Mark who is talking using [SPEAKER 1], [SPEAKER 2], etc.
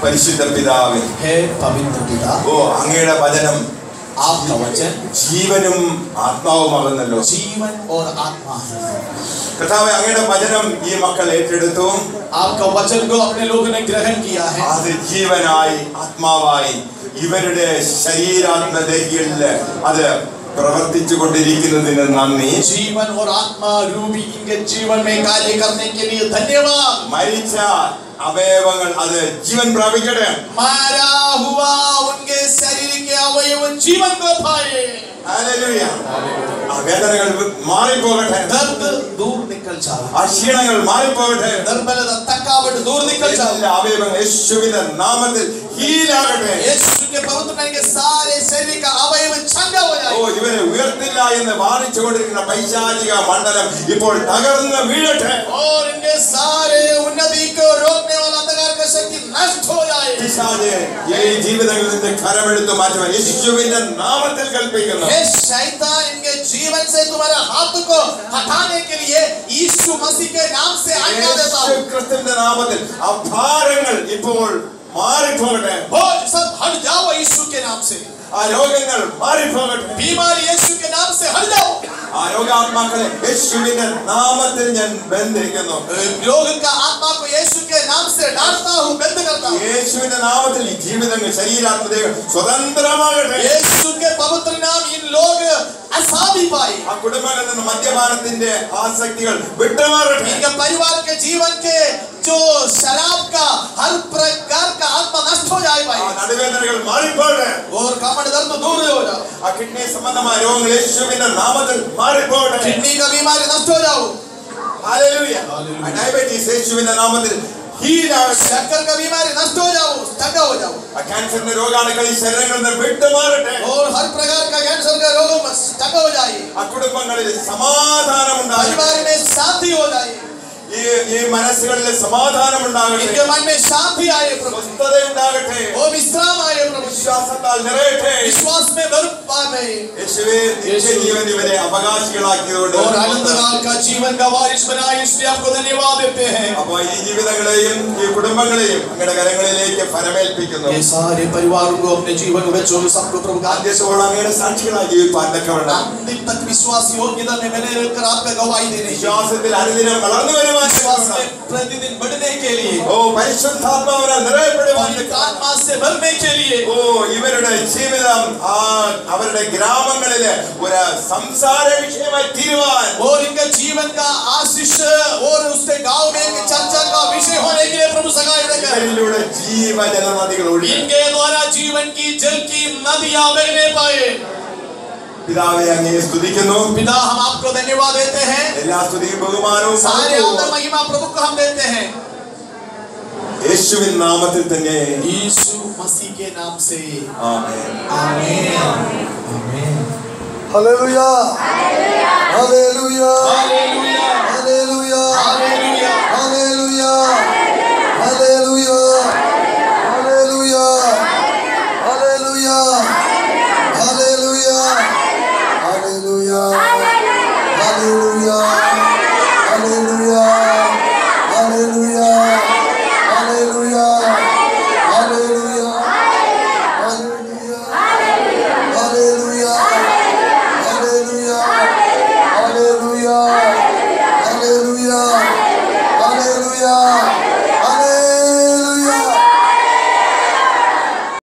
[SPEAKER 1] പരിശുദ്ധ പിതാവേ
[SPEAKER 2] हे पवित्र पिता
[SPEAKER 1] ഓ അങ്ങയുടെ വചനം
[SPEAKER 2] आपका वचन
[SPEAKER 1] ജീവനും ആത്മാവുമാകുന്നല്ലോ
[SPEAKER 2] जीवन और आत्मा है
[SPEAKER 1] കർത്താവെ അങ്ങയുടെ വചനം ഈ മക്കൾ ഏറ്റെടുത്തു
[SPEAKER 2] आपका वचन को अपने लोगों ने ग्रहण किया है
[SPEAKER 1] അത് ജീവനായി ആത്മാവായി ഇവരുടെ ശരീരാത്മദേഹികളിൽ അത് പ്രവർത്തിച്ചു കൊണ്ടിരിക്കുന്നതിന് നന്ദി
[SPEAKER 2] जीवन और आत्मा रूपी इनके जीवन में कार्य करने के लिए धन्यवाद
[SPEAKER 1] മരിച്ച അവയവങ്ങൾ അത് ജീവൻ പ്രാപിക്കട്ടെ
[SPEAKER 2] मारा हुआ उनके शरीर के अवयव जीवन को पाए
[SPEAKER 1] ഹല്ലേലൂയ. ആ വേദനകൾ മാറിപ്പോകട്ടെ
[SPEAKER 2] दर्द दूर निकल जाए
[SPEAKER 1] ആ ക്ഷീണങ്ങൾ മാറിപ്പോകട്ടെ
[SPEAKER 2] दुर्बलता थकावट दूर निकल जाए
[SPEAKER 1] എല്ലാ അവയവങ്ങൾ യേശുവിന്റെ നാമത്തിൽ ഹീലാകട്ടെ
[SPEAKER 2] यीशु के पवित्र नाम के सारे शरीर का अवयव चंगा हो
[SPEAKER 1] ഓ
[SPEAKER 2] जाए
[SPEAKER 1] ഇവരെ ഉയർത്തില്ല എന്ന് വാദിച്ചുകൊണ്ടിരിക്കുന്ന പൈശാചിക മണ്ഡലം ഇപ്പോൾ തകർന്ന് വീഴട്ടെ
[SPEAKER 2] और इनके सारे उन्नति को रोकने वाला अंधकार का शक्ति नष्ट हो जाए
[SPEAKER 1] പിശാചെ ഈ ജീവിതങ്ങളിൽ നിന്ന് കരമെടുത്ത് മാറ്റുവാൻ യേശുവിന്റെ നാമത്തിൽ കൽപ്പിക്കുന്നു
[SPEAKER 2] हे शैतान इनके जीवन से तुम्हारे हाथ को हटाने के लिए यीशु मसीह के नाम से आज्ञा देता
[SPEAKER 1] യേശു
[SPEAKER 2] हूँ
[SPEAKER 1] ക്രിസ്തുവിന്റെ നാമത്തിൽ ആ ഭാരങ്ങൾ ഇപ്പോൾ മാറിപ്പോകട്ടെ
[SPEAKER 2] बोझ सब हट जाओ यीशु के नाम से
[SPEAKER 1] ആ രോഗങ്ങൾ മാറിപ്പോകട്ടെ
[SPEAKER 2] बीमारी यीशु के नाम से हट जाओ
[SPEAKER 1] ആ രോഗാത്മാക്കളെ യേശുവിന്റെ നാമത്തിൽ ഞാൻ ബന്ധിക്കുന്നു
[SPEAKER 2] लोग का आत्मा को यीशु के नाम से डांटता हूँ बंद करता हूँ
[SPEAKER 1] യേശുവിന്റെ നാമത്തിൽ ഈ ജീവിതങ്ങൾ ശരീരാത്മതകൾ സ്വതന്ത്രമാകട്ടെ
[SPEAKER 2] यीशु के पवित्र नाम इन लोग असाधी पाए
[SPEAKER 1] ആ കുടുംബങ്ങളിൽ നിന്ന് മദ്യപാനത്തിന്റെ ആസക്തികൾ വിട്ടുമാറട്ടെ
[SPEAKER 2] इनके परिवार के जीवन के जो शराब का हर प्रकार का आत्मा नष्ट हो जाए
[SPEAKER 1] ആ
[SPEAKER 2] भाई
[SPEAKER 1] നടുവേദനകൾ മാറിപ്പോകട്ടെ
[SPEAKER 2] और कमर दर्द दूर हो जाओ
[SPEAKER 1] ആ കിഡ്നി സംബന്ധമായ രോഗങ്ങൾ യേശുവിന്റെ നാമത്തിൽ മാറിപ്പോകട്ടെ
[SPEAKER 2] किडनी का बीमारी नष्ट हो जाओ
[SPEAKER 1] ഹല്ലേലൂയ ആ ഡയബറ്റീസ് യേശുവിന്റെ നാമത്തിൽ ഹീലാകട്ടെ
[SPEAKER 2] शक्कर का बीमारी नष्ट हो जाओ ठंडा हो जाओ
[SPEAKER 1] ആ ക്യാൻസറിന്റെ രോഗാണുക്കൾ ഈ ശരീരങ്ങളിൽ നിന്ന് വിട്ടുമാറട്ടെ
[SPEAKER 2] और हर प्रकार का कैंसर का रोग ठंडा हो जाए
[SPEAKER 1] ആ കുടുംബങ്ങളിൽ സമാധാനം ഉണ്ടാകട്ടെ
[SPEAKER 2] परिवार में शांति हो जाए
[SPEAKER 1] ഈ ഈ മനസ്സുകളിൽ സമാധാനം ഉണ്ടാകട്ടെ
[SPEAKER 2] इनके मन में शांति आए प्रभु
[SPEAKER 1] സ്വസ്ഥത ഉണ്ടാകട്ടെ
[SPEAKER 2] वो विश्राम आए प्रभु
[SPEAKER 1] വിശ്വാസത്താൽ നിറയട്ടെ
[SPEAKER 2] विश्वास में भर पाए
[SPEAKER 1] യേശുവേ നിത്യജീവൻ ഇവരെ അവകാശികളാക്കിയതുകൊണ്ട്
[SPEAKER 2] और अनंत काल का जीवन का वारिस बनाए इसलिए आपको धन्यवाद देते हैं
[SPEAKER 1] അപ്പൊ ഈ ജീവിതങ്ങളെയും ഈ കുടുംബങ്ങളെയും അങ്ങയുടെ കരങ്ങളിലേക്ക് ഫലമേൽപ്പിക്കുന്നു
[SPEAKER 2] ये सारे परिवारों को अपने जीवन में बच्चों को सबको प्रभु का
[SPEAKER 1] ആദ്യത്തോളം അങ്ങയുടെ സാക്ഷികളായി ജീവിപ്പാൻ തക്കവണ്ണം
[SPEAKER 2] अंतिम तक विश्वास योग्यता में बने रहकर आपका गवाही देने की
[SPEAKER 1] വിശ്വാസത്തിൽ അനുദിനം വളർന്നു വരുവാൻ
[SPEAKER 2] विश्वास
[SPEAKER 1] തക്കവണ്ണം.
[SPEAKER 2] में प्रतिदिन बढ़ने के लिए
[SPEAKER 1] ഓ പരിശുദ്ധാത്മാവിനാൽ നിറയപ്പെടുവാൻ
[SPEAKER 2] पवित्र
[SPEAKER 1] തക്കവണ്ണം.
[SPEAKER 2] आत्मा से भरने के लिए
[SPEAKER 1] ഓ ഇവരുടെ ജീവിതം ആ അവരുടെ ഗ്രാമങ്ങളില് ഒരു സംസാര വിഷയമായി തീരുവാൻ
[SPEAKER 2] और इनका जीवन का आशीष और उसके गांव में एक चर्चा का विषय होने के लिए प्रभु सगाई देकर
[SPEAKER 1] ഇവരിലൂടെ ജീവജല നദികൾ ഒഴുകി
[SPEAKER 2] इनके द्वारा जीवन की जल की नदियां बहने पाए
[SPEAKER 1] പിതാവെ അങ്ങേ സ്തുതിക്കുന്നു
[SPEAKER 2] पिता हम आपको धन्यवाद देते हैं
[SPEAKER 1] എല്ലാ സ്തുതിയും ബഹുമാനവും
[SPEAKER 2] सारे आदर
[SPEAKER 1] മഹത്വവും
[SPEAKER 2] महिमा प्रभु को हम देते हैं
[SPEAKER 1] യേശുവിൻ നാമത്തിൽ തന്നെ
[SPEAKER 2] यीशु मसीह के नाम से
[SPEAKER 1] ആമേൻ
[SPEAKER 2] आमीन आमीन
[SPEAKER 3] Hallelujah. Hallelujah.
[SPEAKER 2] Hallelujah
[SPEAKER 3] Hallelujah.
[SPEAKER 2] Hallelujah
[SPEAKER 3] Hallelujah.